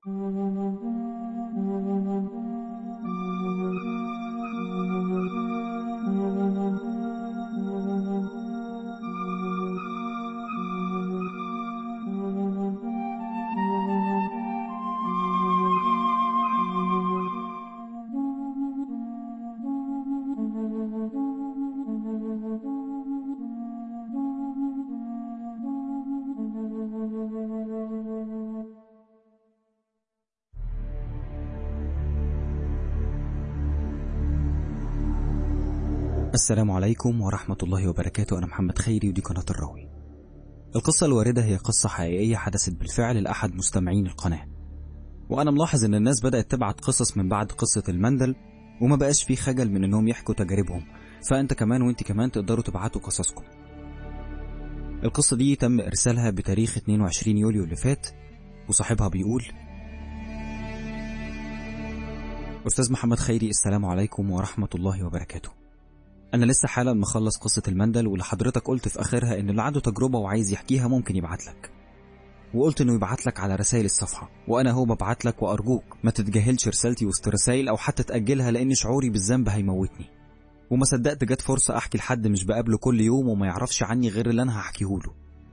السلام عليكم ورحمة الله وبركاته أنا محمد خيري ودي قناة الراوي القصة الواردة هي قصة حقيقية حدثت بالفعل لأحد مستمعين القناة وأنا ملاحظ إن الناس بدأت تبعت قصص من بعد قصة المندل وما بقاش في خجل من إنهم يحكوا تجاربهم فأنت كمان وأنت كمان تقدروا تبعتوا قصصكم القصة دي تم إرسالها بتاريخ 22 يوليو اللي فات وصاحبها بيقول أستاذ محمد خيري السلام عليكم ورحمة الله وبركاته أنا لسه حالا مخلص قصة المندل واللي حضرتك قلت في آخرها إن اللي عنده تجربة وعايز يحكيها ممكن يبعت لك وقلت إنه يبعت لك على رسائل الصفحة وأنا هو ببعت لك وأرجوك ما تتجاهلش رسالتي وسط رسائل أو حتى تأجلها لأن شعوري بالذنب هيموتني وما صدقت جت فرصة أحكي لحد مش بقابله كل يوم وما يعرفش عني غير اللي أنا هحكيهوله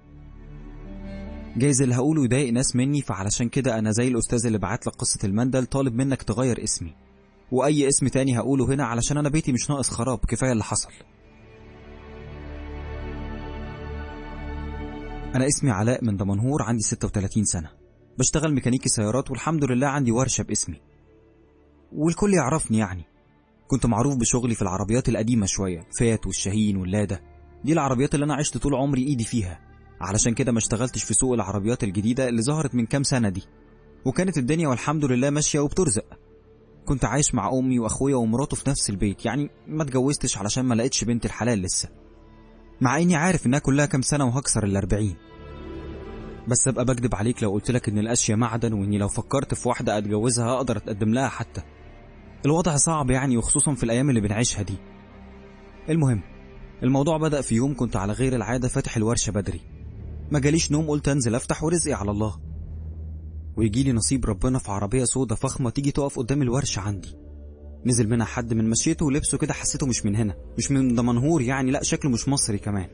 جايز اللي هقوله يضايق ناس مني فعلشان كده أنا زي الأستاذ اللي بعت لك قصة المندل طالب منك تغير اسمي واي اسم تاني هقوله هنا علشان انا بيتي مش ناقص خراب كفايه اللي حصل انا اسمي علاء من دمنهور عندي 36 سنه بشتغل ميكانيكي سيارات والحمد لله عندي ورشه باسمي والكل يعرفني يعني كنت معروف بشغلي في العربيات القديمه شويه فيات والشاهين واللادا دي العربيات اللي انا عشت طول عمري ايدي فيها علشان كده ما اشتغلتش في سوق العربيات الجديده اللي ظهرت من كام سنه دي وكانت الدنيا والحمد لله ماشيه وبترزق كنت عايش مع امي واخويا ومراته في نفس البيت يعني ما اتجوزتش علشان ما لقيتش بنت الحلال لسه مع اني عارف انها كلها كام سنه وهكسر الاربعين بس ابقى بكدب عليك لو قلت لك ان الاشياء معدن واني لو فكرت في واحده اتجوزها اقدر اتقدم لها حتى الوضع صعب يعني وخصوصا في الايام اللي بنعيشها دي المهم الموضوع بدا في يوم كنت على غير العاده فاتح الورشه بدري ما جاليش نوم قلت انزل افتح ورزقي على الله ويجي لي نصيب ربنا في عربية سودة فخمة تيجي تقف قدام الورشة عندي نزل منها حد من مشيته ولبسه كده حسيته مش من هنا مش من دمنهور يعني لا شكله مش مصري كمان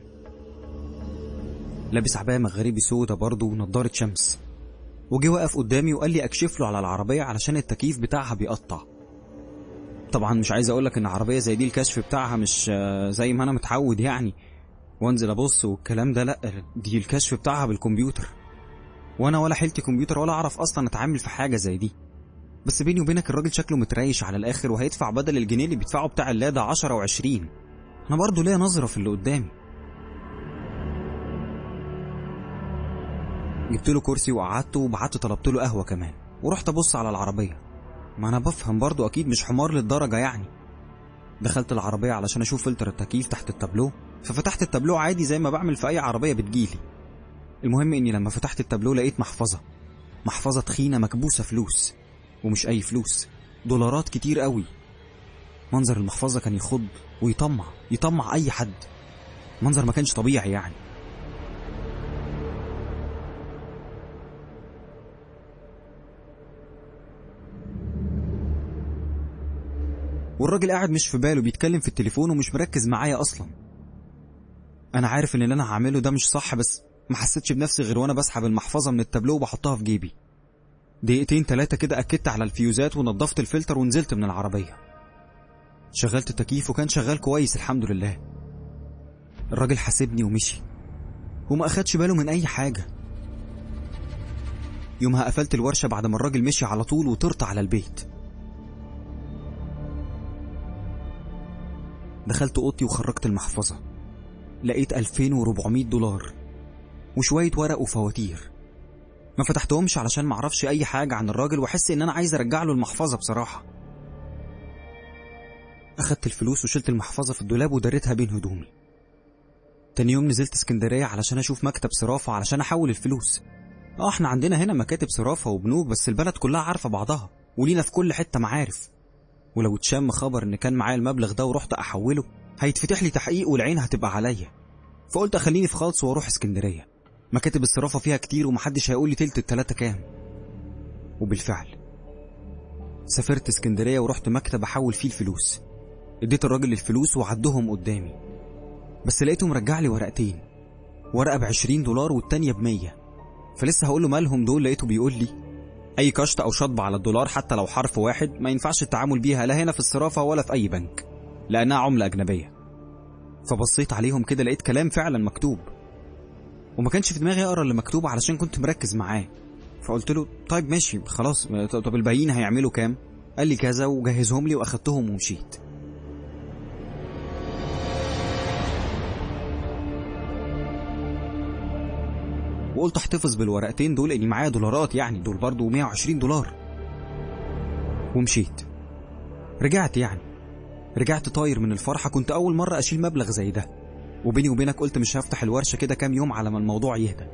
لابس عباية مغربي سودة برضه ونضارة شمس وجي واقف قدامي وقال لي اكشف له على العربية علشان التكييف بتاعها بيقطع طبعا مش عايز اقولك ان عربية زي دي الكشف بتاعها مش زي ما انا متعود يعني وانزل ابص والكلام ده لا دي الكشف بتاعها بالكمبيوتر وانا ولا حيلتي كمبيوتر ولا اعرف اصلا اتعامل في حاجه زي دي بس بيني وبينك الراجل شكله متريش على الاخر وهيدفع بدل الجنيه اللي بيدفعه بتاع اللادا 10 و20 انا برضه ليا نظره في اللي قدامي جبت له كرسي وقعدته وبعت طلبت له قهوه كمان ورحت ابص على العربيه ما انا بفهم برضه اكيد مش حمار للدرجه يعني دخلت العربيه علشان اشوف فلتر التكييف تحت التابلو ففتحت التابلو عادي زي ما بعمل في اي عربيه بتجيلي المهم اني لما فتحت التابلو لقيت محفظه محفظه تخينه مكبوسه فلوس ومش اي فلوس دولارات كتير قوي منظر المحفظه كان يخض ويطمع يطمع اي حد منظر ما كانش طبيعي يعني والراجل قاعد مش في باله بيتكلم في التليفون ومش مركز معايا اصلا انا عارف ان اللي انا هعمله ده مش صح بس ما حسيتش بنفسي غير وانا بسحب المحفظه من التابلو وبحطها في جيبي دقيقتين تلاتة كده اكدت على الفيوزات ونضفت الفلتر ونزلت من العربيه شغلت التكييف وكان شغال كويس الحمد لله الراجل حاسبني ومشي وما اخدش باله من اي حاجه يومها قفلت الورشه بعد ما الراجل مشي على طول وطرت على البيت دخلت اوضتي وخرجت المحفظه لقيت 2400 دولار وشوية ورق وفواتير ما فتحتهمش علشان معرفش أي حاجة عن الراجل وأحس إن أنا عايز أرجع له المحفظة بصراحة أخدت الفلوس وشلت المحفظة في الدولاب ودريتها بين هدومي تاني يوم نزلت اسكندرية علشان أشوف مكتب صرافة علشان أحول الفلوس اه احنا عندنا هنا مكاتب صرافة وبنوك بس البلد كلها عارفة بعضها ولينا في كل حتة معارف ولو اتشم خبر ان كان معايا المبلغ ده ورحت احوله هيتفتح لي تحقيق والعين هتبقى عليا فقلت اخليني في خالص واروح اسكندريه مكاتب الصرافه فيها كتير ومحدش هيقول لي تلت التلاته كام وبالفعل سافرت اسكندرية ورحت مكتب أحول فيه الفلوس اديت الراجل الفلوس وعدهم قدامي بس لقيته مرجع لي ورقتين ورقة بعشرين دولار والتانية بمية فلسه هقول له مالهم دول لقيته بيقول لي أي كشط أو شطب على الدولار حتى لو حرف واحد ما ينفعش التعامل بيها لا هنا في الصرافة ولا في أي بنك لأنها عملة أجنبية فبصيت عليهم كده لقيت كلام فعلا مكتوب وما كانش في دماغي أقرأ اللي مكتوب علشان كنت مركز معاه فقلت له طيب ماشي خلاص طب الباقيين هيعملوا كام قال لي كذا وجهزهم لي واخدتهم ومشيت وقلت احتفظ بالورقتين دول اني معايا دولارات يعني دول برضو 120 دولار ومشيت رجعت يعني رجعت طاير من الفرحة كنت أول مرة أشيل مبلغ زي ده وبيني وبينك قلت مش هفتح الورشة كده كام يوم على ما الموضوع يهدى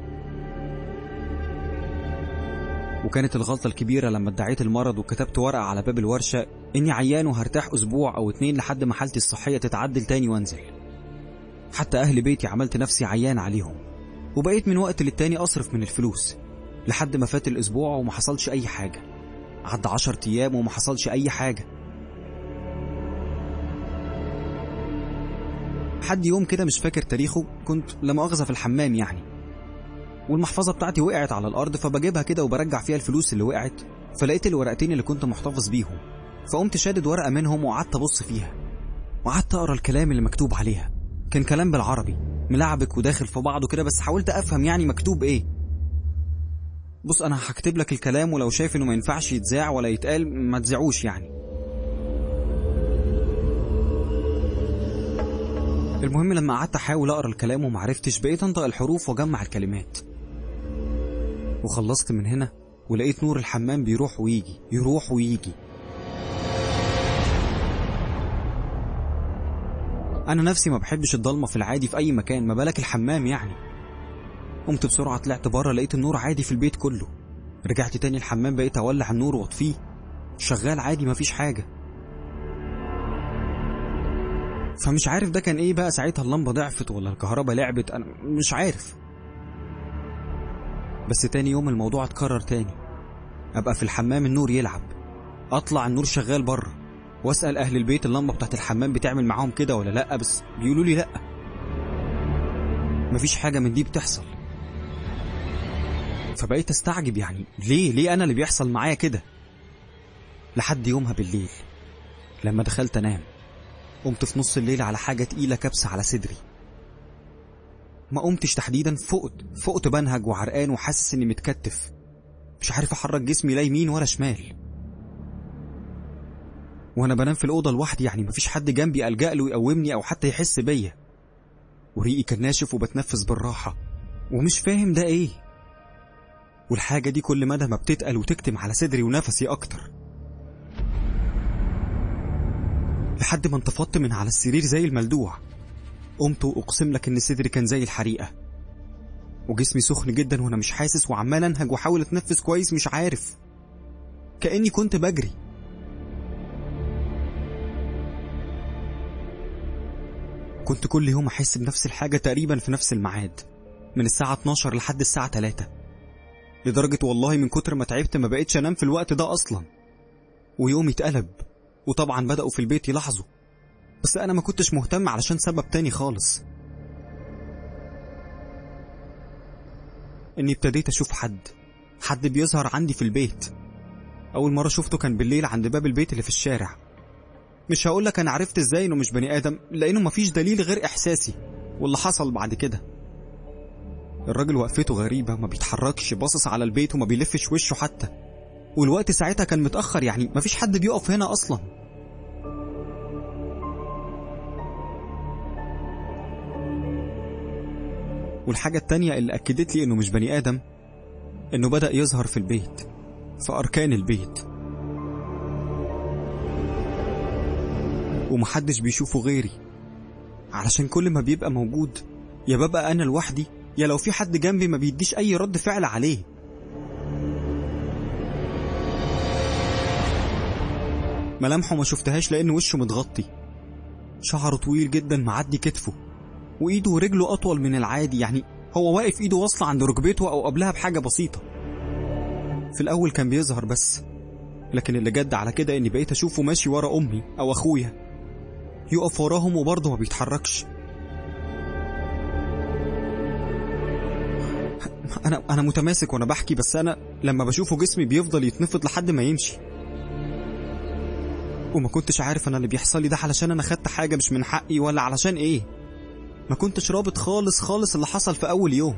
وكانت الغلطة الكبيرة لما ادعيت المرض وكتبت ورقة على باب الورشة إني عيان وهرتاح أسبوع أو اتنين لحد ما حالتي الصحية تتعدل تاني وانزل حتى أهل بيتي عملت نفسي عيان عليهم وبقيت من وقت للتاني أصرف من الفلوس لحد ما فات الأسبوع وما حصلش أي حاجة عدى عشر أيام وما حصلش أي حاجة حد يوم كده مش فاكر تاريخه كنت لا مؤاخذة في الحمام يعني والمحفظة بتاعتي وقعت على الأرض فبجيبها كده وبرجع فيها الفلوس اللي وقعت فلقيت الورقتين اللي كنت محتفظ بيهم فقمت شادد ورقة منهم وقعدت أبص فيها وقعدت أقرأ الكلام اللي مكتوب عليها كان كلام بالعربي ملعبك وداخل في بعضه كده بس حاولت أفهم يعني مكتوب إيه بص أنا هكتب لك الكلام ولو شايف إنه ما ينفعش يتذاع ولا يتقال ما تذاعوش يعني المهم لما قعدت احاول اقرا الكلام ومعرفتش بقيت انطق الحروف واجمع الكلمات وخلصت من هنا ولقيت نور الحمام بيروح ويجي يروح ويجي انا نفسي ما بحبش الضلمه في العادي في اي مكان ما بالك الحمام يعني قمت بسرعه طلعت بره لقيت النور عادي في البيت كله رجعت تاني الحمام بقيت اولع النور واطفيه شغال عادي مفيش حاجه فمش عارف ده كان ايه بقى ساعتها اللمبه ضعفت ولا الكهرباء لعبت انا مش عارف بس تاني يوم الموضوع اتكرر تاني ابقى في الحمام النور يلعب اطلع النور شغال بره واسال اهل البيت اللمبه بتاعت الحمام بتعمل معاهم كده ولا لا بس بيقولوا لي لا مفيش حاجه من دي بتحصل فبقيت استعجب يعني ليه ليه انا اللي بيحصل معايا كده لحد يومها بالليل لما دخلت انام قمت في نص الليل على حاجة تقيلة كبسة على صدري ما قمتش تحديدا فقت فقت بنهج وعرقان وحاسس اني متكتف مش عارف احرك جسمي لا يمين ولا شمال وانا بنام في الاوضه لوحدي يعني مفيش حد جنبي الجا له يقومني او حتى يحس بيا وريقي كان ناشف وبتنفس بالراحه ومش فاهم ده ايه والحاجه دي كل مدى ما بتتقل وتكتم على صدري ونفسي اكتر لحد ما انتفضت من على السرير زي الملدوع قمت واقسم لك ان صدري كان زي الحريقه وجسمي سخن جدا وانا مش حاسس وعمال انهج واحاول اتنفس كويس مش عارف كاني كنت بجري كنت كل يوم احس بنفس الحاجه تقريبا في نفس الميعاد من الساعه 12 لحد الساعه 3 لدرجه والله من كتر ما تعبت ما بقتش انام في الوقت ده اصلا ويومي اتقلب وطبعا بدأوا في البيت يلاحظوا بس أنا ما كنتش مهتم علشان سبب تاني خالص إني ابتديت أشوف حد حد بيظهر عندي في البيت أول مرة شفته كان بالليل عند باب البيت اللي في الشارع مش هقولك أنا عرفت إزاي إنه مش بني آدم لأنه مفيش دليل غير إحساسي واللي حصل بعد كده الراجل وقفته غريبة ما بيتحركش باصص على البيت وما بيلفش وشه حتى والوقت ساعتها كان متأخر يعني مفيش حد بيقف هنا أصلا والحاجة التانية اللي أكدت لي إنه مش بني آدم إنه بدأ يظهر في البيت في أركان البيت ومحدش بيشوفه غيري علشان كل ما بيبقى موجود يا ببقى أنا لوحدي يا لو في حد جنبي ما بيديش أي رد فعل عليه ملامحه ما شفتهاش لأن وشه متغطي شعره طويل جدا معدي كتفه وإيده ورجله أطول من العادي يعني هو واقف إيده واصلة عند ركبته أو قبلها بحاجة بسيطة في الأول كان بيظهر بس لكن اللي جد على كده إني بقيت أشوفه ماشي ورا أمي أو أخويا يقف وراهم وبرضه ما بيتحركش أنا أنا متماسك وأنا بحكي بس أنا لما بشوفه جسمي بيفضل يتنفض لحد ما يمشي وما كنتش عارف أنا اللي بيحصل لي ده علشان أنا خدت حاجة مش من حقي ولا علشان إيه ما كنتش رابط خالص خالص اللي حصل في أول يوم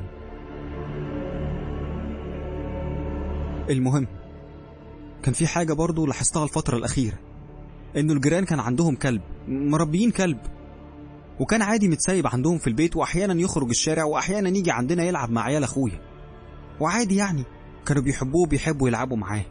المهم كان في حاجة برضو لاحظتها الفترة الأخيرة إنه الجيران كان عندهم كلب مربيين كلب وكان عادي متسيب عندهم في البيت وأحيانا يخرج الشارع وأحيانا يجي عندنا يلعب مع عيال أخويا وعادي يعني كانوا بيحبوه وبيحبوا يلعبوا معاه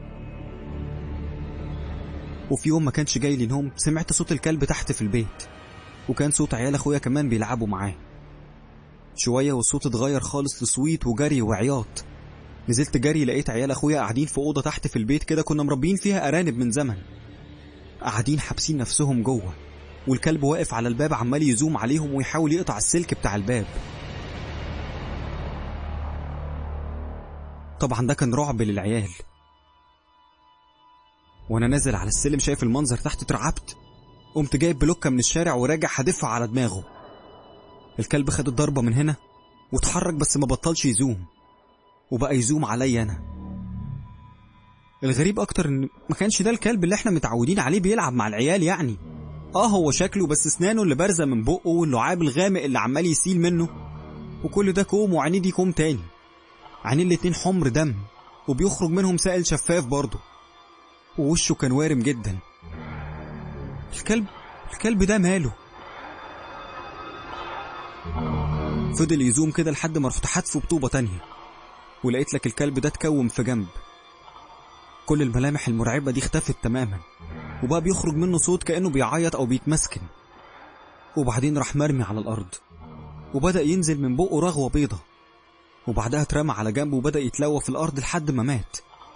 وفي يوم ما كانش جاي لي نوم سمعت صوت الكلب تحت في البيت وكان صوت عيال أخويا كمان بيلعبوا معاه شوية والصوت اتغير خالص لصويت وجري وعياط نزلت جري لقيت عيال اخويا قاعدين في اوضه تحت في البيت كده كنا مربيين فيها ارانب من زمن قاعدين حابسين نفسهم جوه والكلب واقف على الباب عمال يزوم عليهم ويحاول يقطع السلك بتاع الباب طبعا ده كان رعب للعيال وانا نازل على السلم شايف المنظر تحت اترعبت قمت جايب بلوكه من الشارع وراجع هدفها على دماغه الكلب خد الضربه من هنا واتحرك بس ما بطلش يزوم وبقى يزوم عليا انا الغريب اكتر ان ما كانش ده الكلب اللي احنا متعودين عليه بيلعب مع العيال يعني اه هو شكله بس اسنانه اللي بارزه من بقه واللعاب الغامق اللي عمال يسيل منه وكل ده كوم وعينيه دي كوم تاني عينيه الاتنين حمر دم وبيخرج منهم سائل شفاف برضه ووشه كان وارم جدا الكلب الكلب ده ماله فضل يزوم كده لحد ما رحت حتفه بطوبة تانية ولقيت لك الكلب ده اتكوم في جنب كل الملامح المرعبة دي اختفت تماما وبقى بيخرج منه صوت كأنه بيعيط أو بيتمسكن وبعدين راح مرمي على الأرض وبدأ ينزل من بقه رغوة بيضة وبعدها اترمى على جنبه وبدأ يتلوى في الأرض لحد ما مات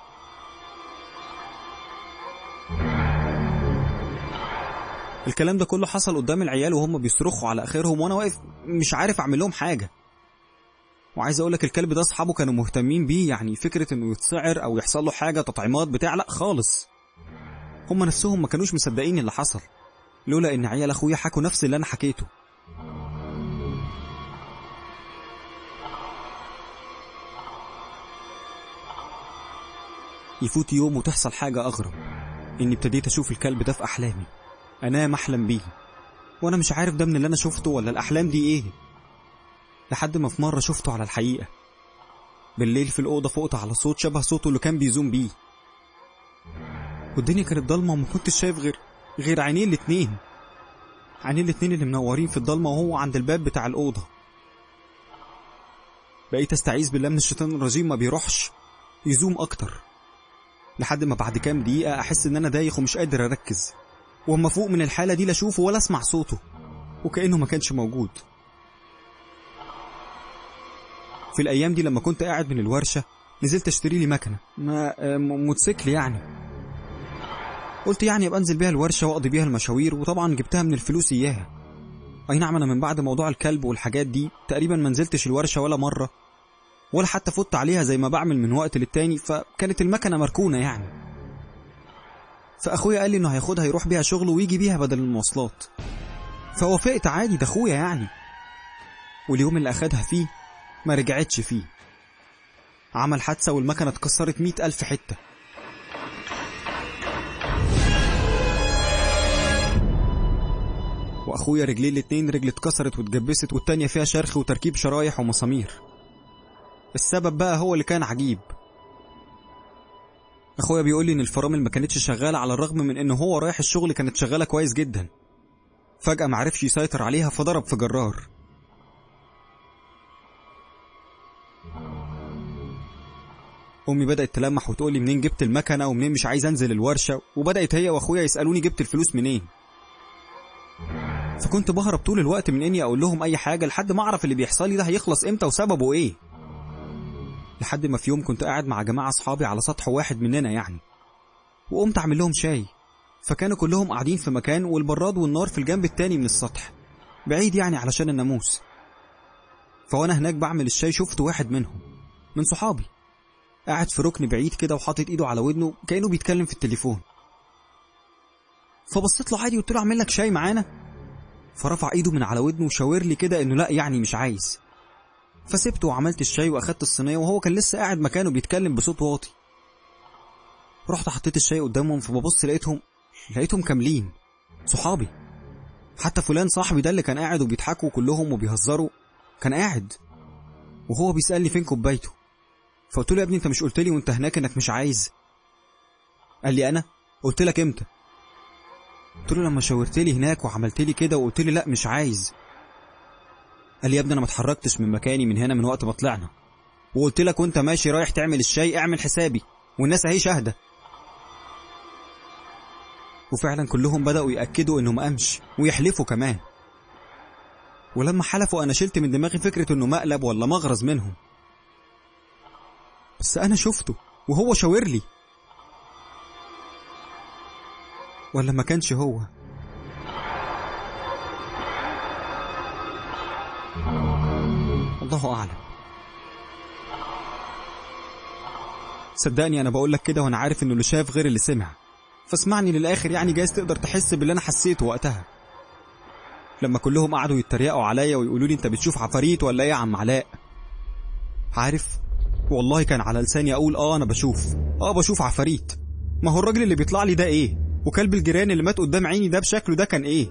الكلام ده كله حصل قدام العيال وهم بيصرخوا على اخرهم وانا واقف مش عارف اعمل لهم حاجه وعايز اقول لك الكلب ده اصحابه كانوا مهتمين بيه يعني فكره انه يتسعر او يحصل له حاجه تطعيمات بتاع لا خالص هم نفسهم ما كانوش مصدقين اللي حصل لولا ان عيال اخويا حكوا نفس اللي انا حكيته يفوت يوم وتحصل حاجة أغرب إني ابتديت أشوف الكلب ده في أحلامي أنام أحلم بيه وأنا مش عارف ده من اللي أنا شفته ولا الأحلام دي إيه لحد ما في مرة شفته على الحقيقة بالليل في الأوضة فقت على صوت شبه صوته اللي كان بيزوم بيه والدنيا كانت ضلمة وما كنتش شايف غير غير عينيه الاتنين عينيه الاتنين اللي منورين في الضلمة وهو عند الباب بتاع الأوضة بقيت استعيذ بالله من الشيطان الرجيم ما بيروحش يزوم أكتر لحد ما بعد كام دقيقة أحس إن أنا دايخ ومش قادر أركز وأما فوق من الحالة دي لا أشوفه ولا أسمع صوته وكأنه ما كانش موجود في الأيام دي لما كنت قاعد من الورشة نزلت أشتري لي مكنة ما آه، م- موتوسيكل يعني قلت يعني أبقى أنزل بيها الورشة وأقضي بيها المشاوير وطبعا جبتها من الفلوس إياها أي نعم أنا من بعد موضوع الكلب والحاجات دي تقريبا ما نزلتش الورشة ولا مرة ولا حتى فت عليها زي ما بعمل من وقت للتاني فكانت المكنة مركونة يعني فأخويا قال لي إنه هياخدها يروح بيها شغله ويجي بيها بدل المواصلات فوافقت عادي ده أخويا يعني واليوم اللي أخدها فيه ما رجعتش فيه عمل حادثة والمكنة اتكسرت مئة ألف حتة وأخويا رجليه الاتنين رجل اتكسرت واتجبست والتانية فيها شرخ وتركيب شرايح ومسامير السبب بقى هو اللي كان عجيب اخويا بيقول لي ان الفرامل ما كانتش شغاله على الرغم من ان هو رايح الشغل كانت شغاله كويس جدا فجاه ما عرفش يسيطر عليها فضرب في جرار امي بدات تلمح وتقول لي منين جبت المكنه ومنين مش عايز انزل الورشه وبدات هي واخويا يسالوني جبت الفلوس منين فكنت بهرب طول الوقت من اني اقول لهم اي حاجه لحد ما اعرف اللي بيحصل لي ده هيخلص امتى وسببه ايه لحد ما في يوم كنت قاعد مع جماعة أصحابي على سطح واحد مننا يعني وقمت أعمل لهم شاي فكانوا كلهم قاعدين في مكان والبراد والنار في الجنب التاني من السطح بعيد يعني علشان الناموس فوأنا هناك بعمل الشاي شفت واحد منهم من صحابي قاعد في ركن بعيد كده وحاطط ايده على ودنه كانه بيتكلم في التليفون فبصيت له عادي وقلت له اعمل لك شاي معانا فرفع ايده من على ودنه وشاور لي كده انه لا يعني مش عايز فسبته وعملت الشاي واخدت الصينيه وهو كان لسه قاعد مكانه بيتكلم بصوت واطي رحت حطيت الشاي قدامهم فببص لقيتهم لقيتهم كاملين صحابي حتى فلان صاحبي ده اللي كان قاعد وبيضحكوا كلهم وبيهزروا كان قاعد وهو بيسألني فين كوبايته فقلت له يا ابني انت مش قلت لي وانت هناك انك مش عايز قال لي انا قلت لك امتى قلت له لما شاورت لي هناك وعملت لي كده وقلت لي لا مش عايز قال لي يا ابني انا ما اتحركتش من مكاني من هنا من وقت ما طلعنا وقلت لك وانت ماشي رايح تعمل الشاي اعمل حسابي والناس اهي شاهده وفعلا كلهم بدأوا يأكدوا إنه ما قامش ويحلفوا كمان ولما حلفوا أنا شلت من دماغي فكرة إنه مقلب ولا مغرز منهم بس أنا شفته وهو شاور لي ولا ما كانش هو الله أعلم صدقني أنا بقول لك كده وأنا عارف إنه اللي شاف غير اللي سمع فاسمعني للآخر يعني جايز تقدر تحس باللي أنا حسيته وقتها لما كلهم قعدوا يتريقوا عليا ويقولوا لي أنت بتشوف عفاريت ولا إيه يا عم علاء عارف والله كان على لساني أقول آه أنا بشوف آه بشوف عفاريت ما هو الراجل اللي بيطلع لي ده إيه وكلب الجيران اللي مات قدام عيني ده بشكله ده كان إيه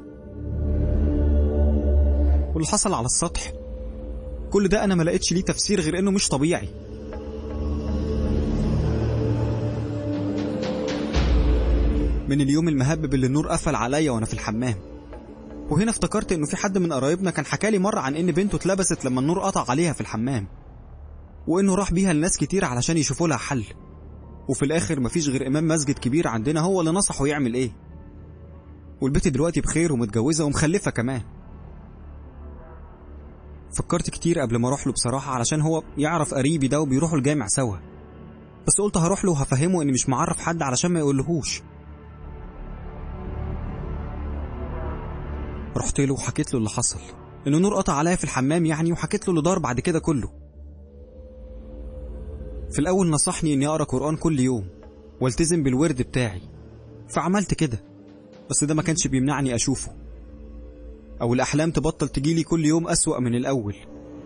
واللي حصل على السطح كل ده أنا ما لقيتش ليه تفسير غير إنه مش طبيعي من اليوم المهبب اللي النور قفل عليا وانا في الحمام وهنا افتكرت انه في حد من قرايبنا كان حكالي مرة عن ان بنته اتلبست لما النور قطع عليها في الحمام وانه راح بيها لناس كتير علشان يشوفوا لها حل وفي الاخر مفيش غير امام مسجد كبير عندنا هو اللي نصحه يعمل ايه والبنت دلوقتي بخير ومتجوزة ومخلفة كمان فكرت كتير قبل ما اروح له بصراحة علشان هو يعرف قريبي ده وبيروحوا الجامع سوا بس قلت هروح له وهفهمه اني مش معرف حد علشان ما يقولهوش رحت له وحكيت له اللي حصل ان نور قطع عليا في الحمام يعني وحكيت له اللي دار بعد كده كله في الاول نصحني اني اقرا قران كل يوم والتزم بالورد بتاعي فعملت كده بس ده ما كانش بيمنعني اشوفه او الاحلام تبطل تجيلي كل يوم اسوا من الاول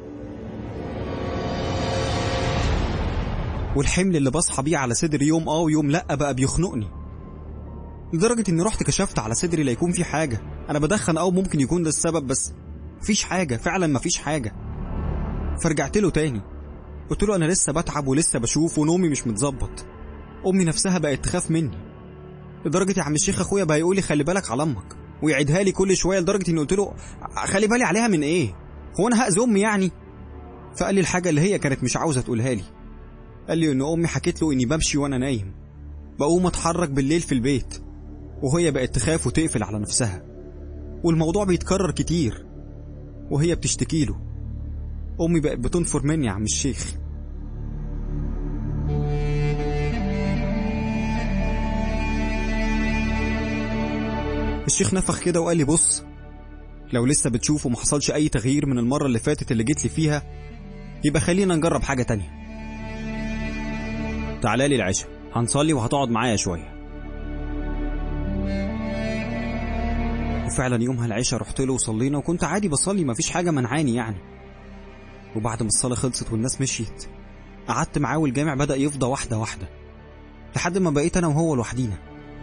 والحمل اللي بصحى بيه على صدري يوم اه ويوم لا بقى بيخنقني لدرجة اني رحت كشفت على صدري لا يكون في حاجة انا بدخن او ممكن يكون ده السبب بس مفيش حاجة فعلا مفيش حاجة فرجعت له تاني قلت له انا لسه بتعب ولسه بشوف ونومي مش متظبط امي نفسها بقت تخاف مني لدرجة يا عم الشيخ اخويا بقى يقول لي خلي بالك على امك ويعيدها لي كل شوية لدرجة اني قلت له خلي بالي عليها من ايه هو انا هأذي امي يعني فقال لي الحاجة اللي هي كانت مش عاوزة تقولها لي قال لي ان امي حكيت له اني بمشي وانا نايم بقوم اتحرك بالليل في البيت وهي بقت تخاف وتقفل على نفسها والموضوع بيتكرر كتير وهي بتشتكي له أمي بقت بتنفر مني يا عم الشيخ الشيخ نفخ كده وقال لي بص لو لسه بتشوف وما حصلش أي تغيير من المرة اللي فاتت اللي جيت لي فيها يبقى خلينا نجرب حاجة تانية تعالى لي العشاء هنصلي وهتقعد معايا شويه وفعلا يومها العشاء رحت له وصلينا وكنت عادي بصلي مفيش حاجة منعاني يعني وبعد ما الصلاة خلصت والناس مشيت قعدت معاه والجامع بدأ يفضى واحدة واحدة لحد ما بقيت أنا وهو لوحدينا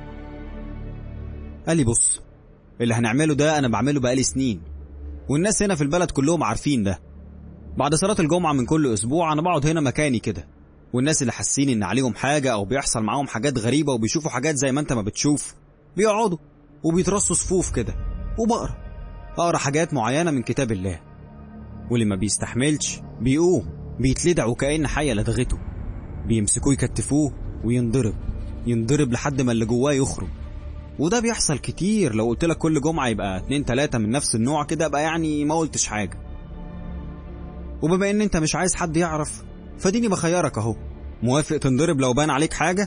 قال لي بص اللي هنعمله ده أنا بعمله بقالي سنين والناس هنا في البلد كلهم عارفين ده بعد صلاة الجمعة من كل أسبوع أنا بقعد هنا مكاني كده والناس اللي حاسين إن عليهم حاجة أو بيحصل معاهم حاجات غريبة وبيشوفوا حاجات زي ما أنت ما بتشوف بيقعدوا وبيترصوا صفوف كده وبقرا اقرا حاجات معينه من كتاب الله واللي ما بيستحملش بيقوم بيتلدع وكأن حية لدغته بيمسكوه يكتفوه وينضرب ينضرب لحد ما اللي جواه يخرج وده بيحصل كتير لو قلت لك كل جمعة يبقى اتنين تلاتة من نفس النوع كده بقى يعني ما قلتش حاجة وبما ان انت مش عايز حد يعرف فديني بخيرك اهو موافق تنضرب لو بان عليك حاجة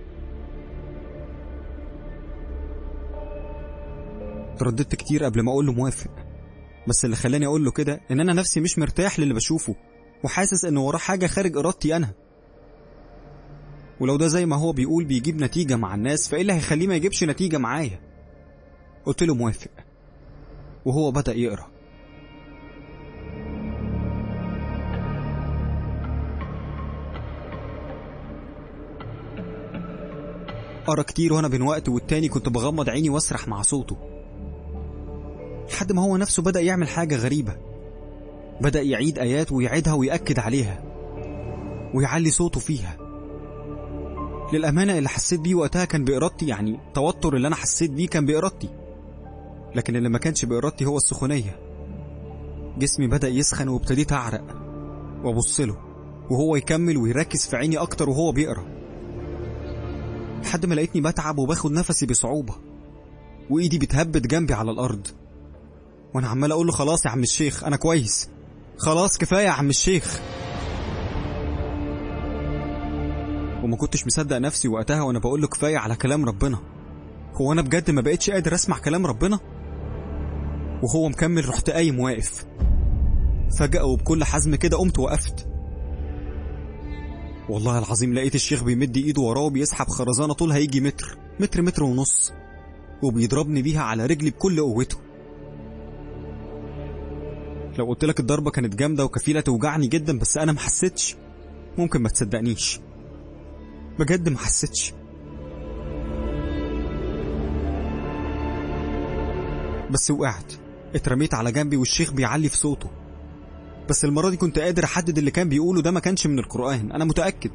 ترددت كتير قبل ما اقول له موافق بس اللي خلاني اقول له كده ان انا نفسي مش مرتاح للي بشوفه وحاسس ان وراه حاجه خارج ارادتي انا ولو ده زي ما هو بيقول بيجيب نتيجة مع الناس فإيه اللي هيخليه ما يجيبش نتيجة معايا قلت له موافق وهو بدأ يقرأ قرا كتير وانا بين وقت والتاني كنت بغمض عيني واسرح مع صوته لحد ما هو نفسه بدأ يعمل حاجة غريبة بدأ يعيد آيات ويعيدها ويأكد عليها ويعلي صوته فيها للأمانة اللي حسيت بيه وقتها كان بإرادتي يعني التوتر اللي أنا حسيت بيه كان بإرادتي لكن اللي ما كانش بإرادتي هو السخونية جسمي بدأ يسخن وابتديت أعرق وأبص له وهو يكمل ويركز في عيني أكتر وهو بيقرأ لحد ما لقيتني بتعب وباخد نفسي بصعوبة وإيدي بتهبد جنبي على الأرض وأنا عمال أقول له خلاص يا عم الشيخ أنا كويس خلاص كفاية يا عم الشيخ وما كنتش مصدق نفسي وقتها وانا بقول له كفايه على كلام ربنا هو انا بجد ما بقتش قادر اسمع كلام ربنا وهو مكمل رحت قايم واقف فجأة وبكل حزم كده قمت وقفت والله العظيم لقيت الشيخ بيمد ايده وراه بيسحب خرزانة طولها يجي متر متر متر ونص وبيضربني بيها على رجلي بكل قوته لو قلت لك الضربة كانت جامدة وكفيلة توجعني جدا بس أنا ما حسيتش ممكن ما تصدقنيش بجد ما حسيتش بس وقعت اترميت على جنبي والشيخ بيعلي في صوته بس المرة دي كنت قادر أحدد اللي كان بيقوله ده ما كانش من القرآن أنا متأكد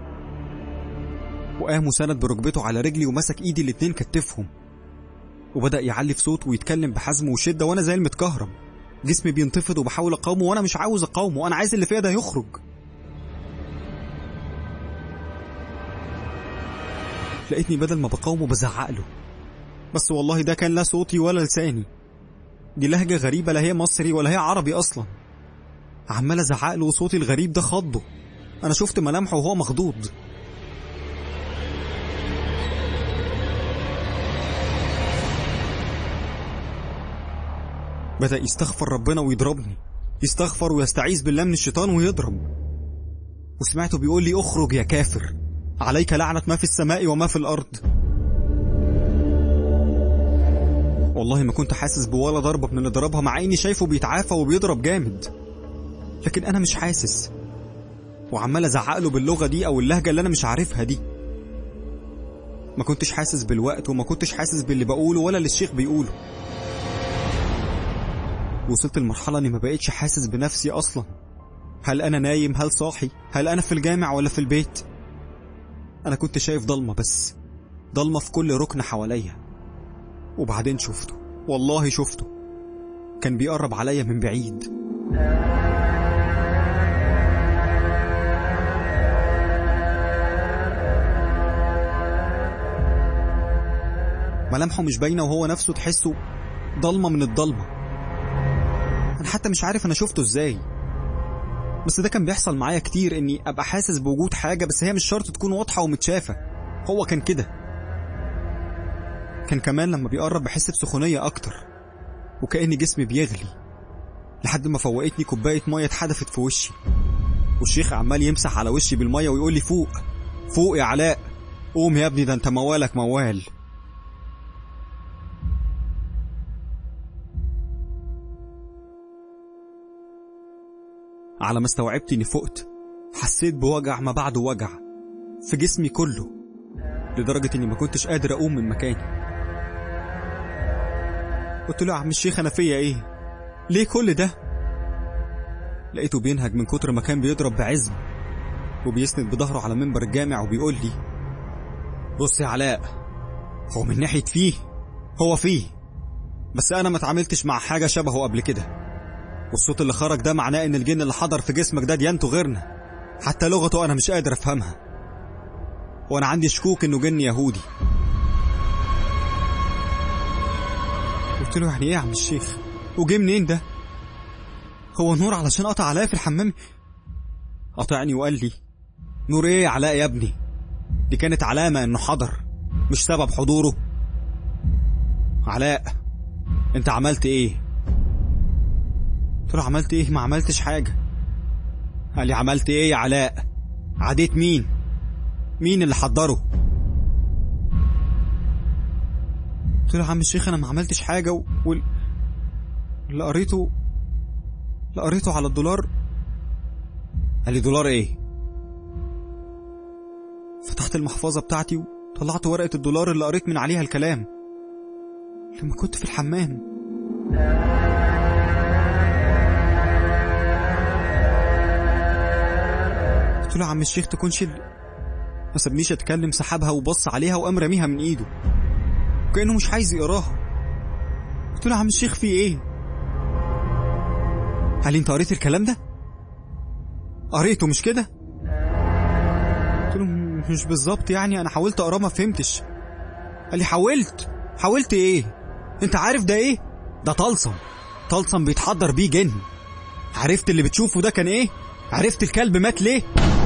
وقام وسند بركبته على رجلي ومسك إيدي الاتنين كتفهم وبدأ يعلي في صوته ويتكلم بحزم وشدة وأنا زي المتكهرب جسمي بينتفض وبحاول أقاومه وأنا مش عاوز أقاومه أنا عايز اللي فيا ده يخرج لقيتني بدل ما بقاومه بزعق له بس والله ده كان لا صوتي ولا لساني دي لهجة غريبة لا هي مصري ولا هي عربي أصلا عمال أزعق له وصوتي الغريب ده خضه أنا شفت ملامحه وهو مخضوض بدأ يستغفر ربنا ويضربني يستغفر ويستعيذ بالله من الشيطان ويضرب وسمعته بيقول لي اخرج يا كافر عليك لعنة ما في السماء وما في الأرض والله ما كنت حاسس بولا ضربة من اللي ضربها مع إني شايفه بيتعافى وبيضرب جامد لكن أنا مش حاسس وعمال أزعق له باللغة دي أو اللهجة اللي أنا مش عارفها دي ما كنتش حاسس بالوقت وما كنتش حاسس باللي بقوله ولا اللي الشيخ بيقوله وصلت لمرحلة إني ما بقتش حاسس بنفسي أصلا هل أنا نايم هل صاحي هل أنا في الجامع ولا في البيت أنا كنت شايف ضلمة بس ضلمة في كل ركن حواليا وبعدين شفته والله شفته كان بيقرب عليا من بعيد ملامحه مش باينة وهو نفسه تحسه ضلمة من الضلمة أنا حتى مش عارف أنا شفته إزاي بس ده كان بيحصل معايا كتير إني أبقى حاسس بوجود حاجة بس هي مش شرط تكون واضحة ومتشافة هو كان كده كان كمان لما بيقرب بحس بسخونية أكتر وكأن جسمي بيغلي لحد ما فوقتني كوباية مية اتحدفت في وشي والشيخ عمال يمسح على وشي بالمية ويقول لي فوق فوق يا علاء قوم يا ابني ده انت موالك موال على ما استوعبت اني فقت حسيت بوجع ما بعده وجع في جسمي كله لدرجة اني ما كنتش قادر اقوم من مكاني قلت له يا عم الشيخ انا فيا ايه ليه كل ده لقيته بينهج من كتر ما كان بيضرب بعزم وبيسند بظهره على منبر الجامع وبيقول لي بص يا علاء هو من ناحية فيه هو فيه بس انا ما اتعاملتش مع حاجة شبهه قبل كده والصوت اللي خرج ده معناه ان الجن اللي حضر في جسمك ده ديانته غيرنا حتى لغته انا مش قادر افهمها وانا عندي شكوك انه جن يهودي قلت له يعني ايه يا عم الشيخ وجه منين ده هو نور علشان قطع عليا في الحمام قطعني وقال لي نور ايه يا علاء يا ابني دي كانت علامة انه حضر مش سبب حضوره علاء انت عملت ايه قلت له عملت ايه ما عملتش حاجة قال لي عملت ايه يا علاء عديت مين مين اللي حضره قلت له يا عم الشيخ انا ما عملتش حاجه و... وال... اللي قريته اللي قريته على الدولار قال لي دولار ايه فتحت المحفظه بتاعتي وطلعت ورقه الدولار اللي قريت من عليها الكلام لما كنت في الحمام قلت له يا عم الشيخ تكونش ال... ما سابنيش اتكلم سحبها وبص عليها وقام راميها من ايده وكانه مش عايز يقراها قلت له يا عم الشيخ في ايه قال لي انت قريت الكلام ده قريته مش كده قلت له "م- مش بالظبط يعني انا حاولت اقراه ما فهمتش قال لي حاولت حاولت ايه انت عارف ده ايه ده طلسم طلسم بيتحضر بيه جن عرفت اللي بتشوفه ده كان ايه عرفت الكلب مات ليه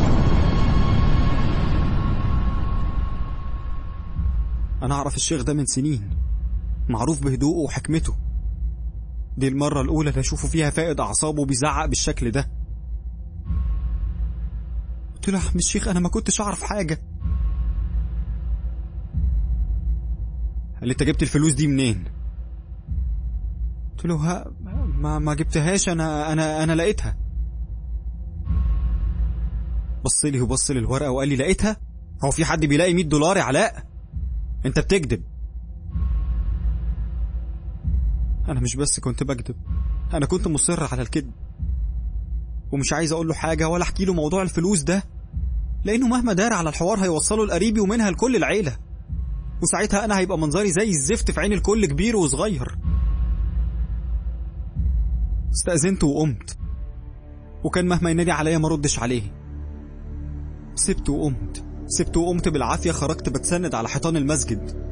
انا اعرف الشيخ ده من سنين معروف بهدوءه وحكمته دي المرة الأولى اللي أشوفه فيها فائد أعصابه بيزعق بالشكل ده قلت له يا عم الشيخ أنا ما كنتش أعرف حاجة قال لي أنت جبت الفلوس دي منين؟ قلت له ها ما ما جبتهاش أنا أنا أنا لقيتها بص لي وبص للورقة وقال لي لقيتها؟ هو في حد بيلاقي 100 دولار يا علاء؟ أنت بتكذب أنا مش بس كنت بكذب أنا كنت مصر على الكذب ومش عايز أقول له حاجة ولا أحكي له موضوع الفلوس ده لأنه مهما دار على الحوار هيوصله لقريبي ومنها لكل العيلة وساعتها أنا هيبقى منظري زي الزفت في عين الكل كبير وصغير استأذنت وقمت وكان مهما ينادي عليا ما ردش عليه سبت وقمت سبت وقمت بالعافية خرجت بتسند على حيطان المسجد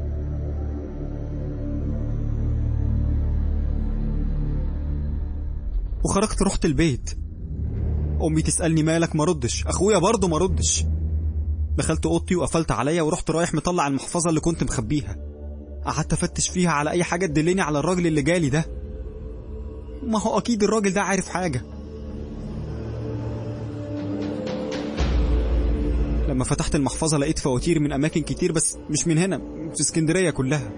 وخرجت رحت البيت امي تسالني مالك ما ردش اخويا برضه ما ردش دخلت اوضتي وقفلت عليا ورحت رايح مطلع المحفظه اللي كنت مخبيها قعدت افتش فيها على اي حاجه تدلني على الراجل اللي جالي ده ما هو اكيد الراجل ده عارف حاجه لما فتحت المحفظه لقيت فواتير من اماكن كتير بس مش من هنا في اسكندريه كلها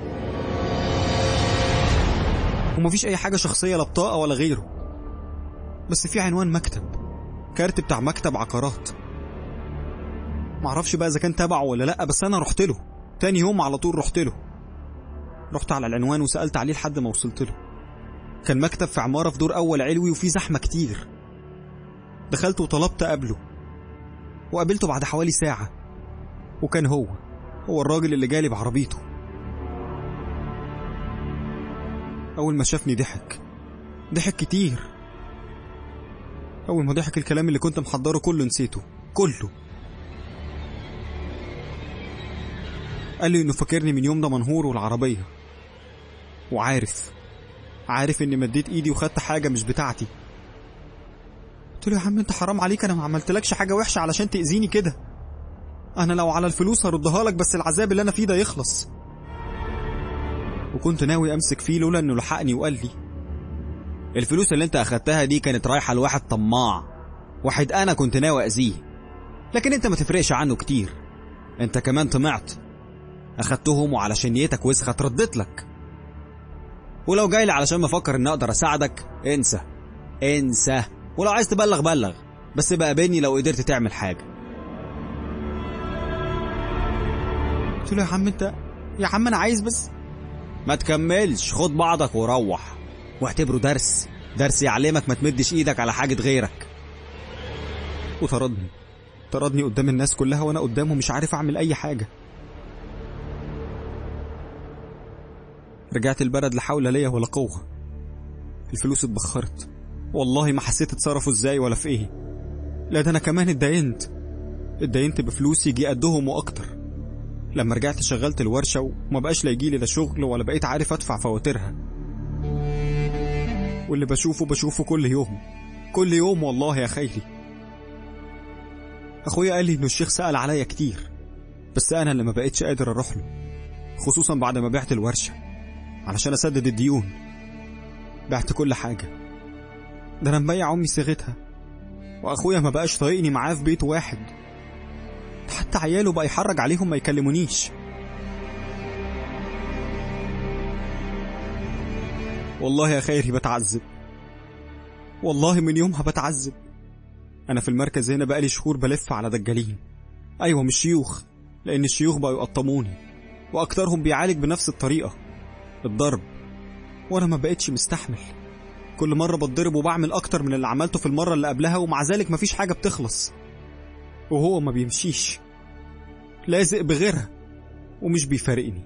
ومفيش اي حاجه شخصيه لا بطاقه ولا غيره بس في عنوان مكتب كارت بتاع مكتب عقارات معرفش بقى اذا كان تبعه ولا لا بس انا رحت له تاني يوم على طول رحت له رحت على العنوان وسالت عليه لحد ما وصلت له كان مكتب في عماره في دور اول علوي وفيه زحمه كتير دخلت وطلبت قبله وقابلته بعد حوالي ساعه وكان هو هو الراجل اللي جالي بعربيته أول ما شافني ضحك ضحك كتير أول ما ضحك الكلام اللي كنت محضره كله نسيته كله قال لي إنه فاكرني من يوم ده منهور والعربية وعارف عارف إني مديت إيدي وخدت حاجة مش بتاعتي قلت له يا عم أنت حرام عليك أنا ما عملتلكش حاجة وحشة علشان تأذيني كده أنا لو على الفلوس هردها لك بس العذاب اللي أنا فيه ده يخلص وكنت ناوي امسك فيه لولا انه لحقني وقال لي الفلوس اللي انت اخدتها دي كانت رايحه لواحد طماع واحد انا كنت ناوي اذيه لكن انت ما تفرقش عنه كتير انت كمان طمعت اخدتهم وعلشان نيتك وسخت رديت لك ولو جاي لي علشان مفكر اني اقدر اساعدك انسى انسى ولو عايز تبلغ بلغ بس بقى بيني لو قدرت تعمل حاجه قلت له يا عم انت يا عم انا عايز بس ما تكملش خد بعضك وروح واعتبره درس درس يعلمك ما تمدش ايدك على حاجة غيرك وطردني طردني قدام الناس كلها وانا قدامه مش عارف اعمل اي حاجة رجعت البلد لا حول ليا ولا قوة الفلوس اتبخرت والله ما حسيت اتصرفوا ازاي ولا في ايه لا ده انا كمان اتدينت اتدينت بفلوس يجي قدهم واكتر لما رجعت شغلت الورشة وما بقاش لا يجيلي لا شغل ولا بقيت عارف ادفع فواتيرها واللي بشوفه بشوفه كل يوم كل يوم والله يا خيري اخويا قال لي انه الشيخ سأل عليا كتير بس انا اللي ما بقتش قادر اروح له خصوصا بعد ما بعت الورشة علشان اسدد الديون بعت كل حاجة ده انا مبيع امي صيغتها واخويا ما بقاش طايقني معاه في بيت واحد حتى عياله بقى يحرج عليهم ما يكلمونيش والله يا خيري بتعذب والله من يومها بتعذب أنا في المركز هنا بقالي شهور بلف على دجالين أيوة مش شيوخ لأن الشيوخ بقوا يقطموني وأكترهم بيعالج بنفس الطريقة الضرب وأنا ما بقتش مستحمل كل مرة بتضرب وبعمل أكتر من اللي عملته في المرة اللي قبلها ومع ذلك مفيش حاجة بتخلص وهو ما بيمشيش لازق بغيرها ومش بيفارقني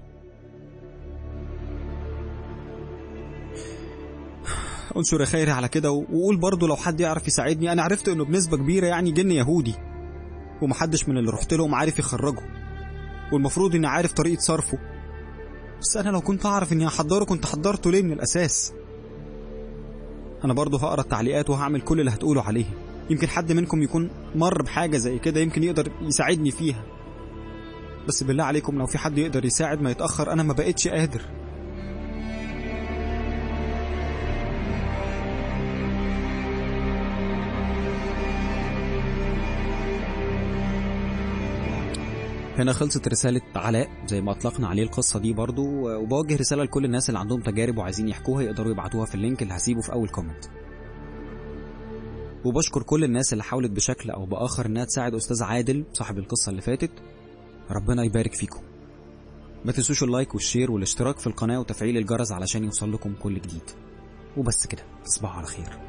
انشر يا خيري على كده وقول برضه لو حد يعرف يساعدني انا عرفت انه بنسبة كبيرة يعني جن يهودي ومحدش من اللي رحت لهم عارف يخرجه والمفروض اني عارف طريقة صرفه بس انا لو كنت اعرف اني هحضره كنت حضرته ليه من الاساس انا برضه هقرا التعليقات وهعمل كل اللي هتقوله عليه يمكن حد منكم يكون مر بحاجة زي كده يمكن يقدر يساعدني فيها بس بالله عليكم لو في حد يقدر يساعد ما يتأخر أنا ما بقتش قادر هنا خلصت رسالة علاء زي ما أطلقنا عليه القصة دي برضو وبوجه رسالة لكل الناس اللي عندهم تجارب وعايزين يحكوها يقدروا يبعتوها في اللينك اللي هسيبه في أول كومنت وبشكر كل الناس اللي حاولت بشكل أو بآخر إنها تساعد أستاذ عادل صاحب القصة اللي فاتت ربنا يبارك فيكم ما تنسوش اللايك والشير والاشتراك في القناة وتفعيل الجرس علشان يوصل لكم كل جديد وبس كده تصبحوا على خير